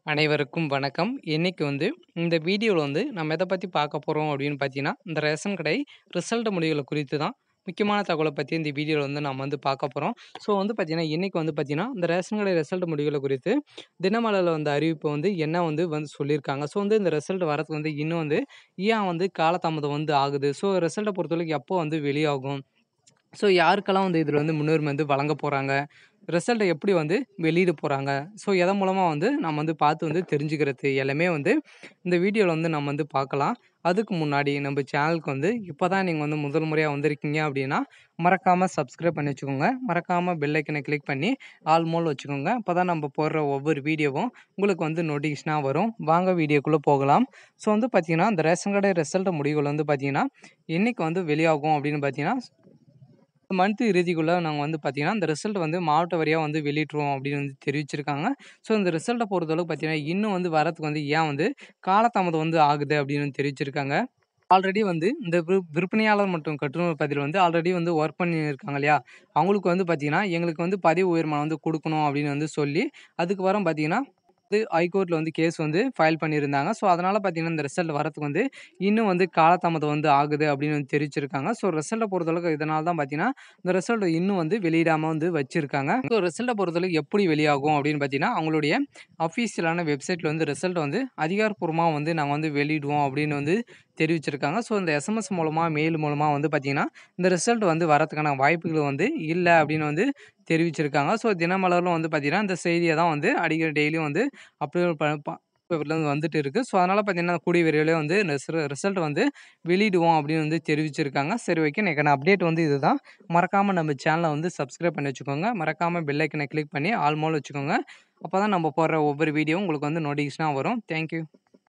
அனைவருக்கும் வணக்கம். இன்னைக்கு வந்து இந்த வீடியோல வந்து நம்ம எத பத்தி பார்க்க போறோம் அப்படின்னு பார்த்தீங்கன்னா, இந்த ரேஷன் கடை ரிசல்ட் முடிவுகள குறித்து தான் முக்கியமான தகவல பத்தி இந்த வீடியோல வந்து நம்ம வந்து பார்க்க போறோம். ஸோ வந்து பார்த்தீங்கன்னா, இன்னைக்கு வந்து பார்த்தீங்கன்னா, இந்த ரேஷன் கடை ரிசல்ட் முடிவுகள குறித்து தினமலர்ல வந்த அறிவிப்பு வந்து என்ன வந்து வந்து சொல்லியிருக்காங்க. ஸோ வந்து இந்த ரிசல்ட் வரதுக்கு வந்து இன்னும் வந்து ஏன் வந்து காலதாமதம் வந்து ஆகுது? ஸோ ரிசல்ட்ட பொறுத்தவரைக்கும் எப்போ வந்து வெளியாகும்? ஸோ யாருக்கெல்லாம் வந்து இதில வந்து முன்னுரிமை வந்து வழங்க போறாங்க? ரிசல்ட்ட எப்படி வந்து வெளியிட போறாங்க? ஸோ எதன் மூலமா வந்து நம்ம வந்து பார்த்து வந்து தெரிஞ்சுக்கிறது எல்லாமே வந்து இந்த வீடியோல வந்து நம்ம வந்து பார்க்கலாம். அதுக்கு முன்னாடி நம்ம சேனலுக்கு வந்து இப்ப தான் நீங்க வந்து முதல் முறையா வந்திருக்கீங்க அப்படின்னா, மறக்காம சப்ஸ்கிரைப் பண்ணி வச்சுக்கோங்க. மறக்காம பெல் ஐக்கன கிளிக் பண்ணி ஆல் மோல் வச்சுக்கோங்க. அப்பதான் நம்ம போடுற ஒவ்வொரு வீடியோவும் உங்களுக்கு வந்து நோட்டிஃபிகேஷனா வரும். வாங்க வீடியோக்குள்ள போகலாம். ஸோ வந்து பார்த்தீங்கன்னா, இந்த ரேஷன் கடை ரிசல்ட் முடிவுகள் வந்து பார்த்தீங்கன்னா, என்னைக்கு வந்து வெளியாகும் அப்படின்னு பார்த்தீங்கன்னா, மந்த் இறுதிக்குள்ள நாங்க வந்து பார்த்தீங்கன்னா, இந்த ரிசல்ட் வந்து மாவட்ட வாரியா வந்து வெளியிட்டுருவோம் அப்படின்னு வந்து தெரிவிச்சிருக்காங்க. ஸோ இந்த ரிசல்ட்ட பொறுத்தளவுக்கு பார்த்தீங்கன்னா, இன்னும் வந்து வரதுக்கு வந்து ஏன் வந்து காலதாமதம் வந்து ஆகுது அப்படின்னு தெரிவிச்சிருக்காங்க. ஆல்ரெடி வந்து இந்த விற் விற்பனையாளர் மற்றும் கட்டுநர் பதிவுல வந்து ஆல்ரெடி வந்து ஒர்க் பண்ணியிருக்காங்க இல்லையா? அவங்களுக்கு வந்து பார்த்தீங்கன்னா, எங்களுக்கு வந்து பதவி உயர்வு வந்து குடுக்கணும் அப்படின்னு வந்து சொல்லி, அதுக்கப்புறம் பார்த்தீங்கன்னா, வந்து ஹைகோர்ட்ல வந்து கேஸ் வந்து ஃபைல் பண்ணியிருந்தாங்க. ஸோ அதனால பார்த்தீங்கன்னா, இந்த ரிசல்ட் வரதுக்கு வந்து இன்னும் வந்து காலதாமதம் வந்து ஆகுது அப்படின்னு வந்து தெரிவிச்சிருக்காங்க. ஸோ ரிசல்ட்ட பொறுத்தளவுக்கு இதனால தான் பார்த்தீங்கன்னா, இந்த ரிசல்ட் இன்னும் வந்து வெளியிடாம வந்து வச்சிருக்காங்க. ஸோ ரிசல்ட்ட பொறுத்தளவுக்கு எப்படி வெளியாகும் அப்படின்னு பார்த்தீங்கன்னா, அவங்களுடைய அஃபிஷியலான வெப்சைட்ல வந்து ரிசல்ட் வந்து அதிகாரப்பூர்வமா வந்து நாங்க வந்து வெளியிடுவோம் அப்படின்னு வந்து தெரிவிச்சிருக்காங்க. ஸோ இந்த எஸ்எம்எஸ் மூலமா, மெயில் மூலமா வந்து பார்த்தீங்கன்னா, இந்த ரிசல்ட் வந்து வரதுக்கான வாய்ப்புகள் வந்து இல்ல அப்படின்னு வந்து தெரிவிச்சிருக்காங்க. ஸோ தினமலர்லும் வந்து பார்த்தீங்கன்னா, இந்த செய்திய தான் வந்து அடிக்கடி டெய்லியும் வந்து அப்லோட் ப ப பேப்பர்ல வந்து வந்துட்டு இருக்கு. ஸோ அதனால பார்த்தீங்கன்னா, கூடிய விரைவிலே வந்து ரிச ரிசல்ட் வந்து வெளியிடுவோம் அப்படின்னு வந்து தெரிவிச்சிருக்காங்க. சரி ஓகே. இன்னைக்கான அப்டேட் வந்து இதுதான். மறக்காம நம்ம சேனல வந்து சப்ஸ்கிரைப் பண்ணி வச்சுக்கோங்க. மறக்காம பெல் ஐக்கன கிளிக் பண்ணி ஆல் மோல் வச்சுக்கோங்க. அப்பதான் நம்ம போடுற ஒவ்வொரு வீடியோவும் உங்களுக்கு வந்து நோட்டிஃபிகேஷனா வரும். Thank you.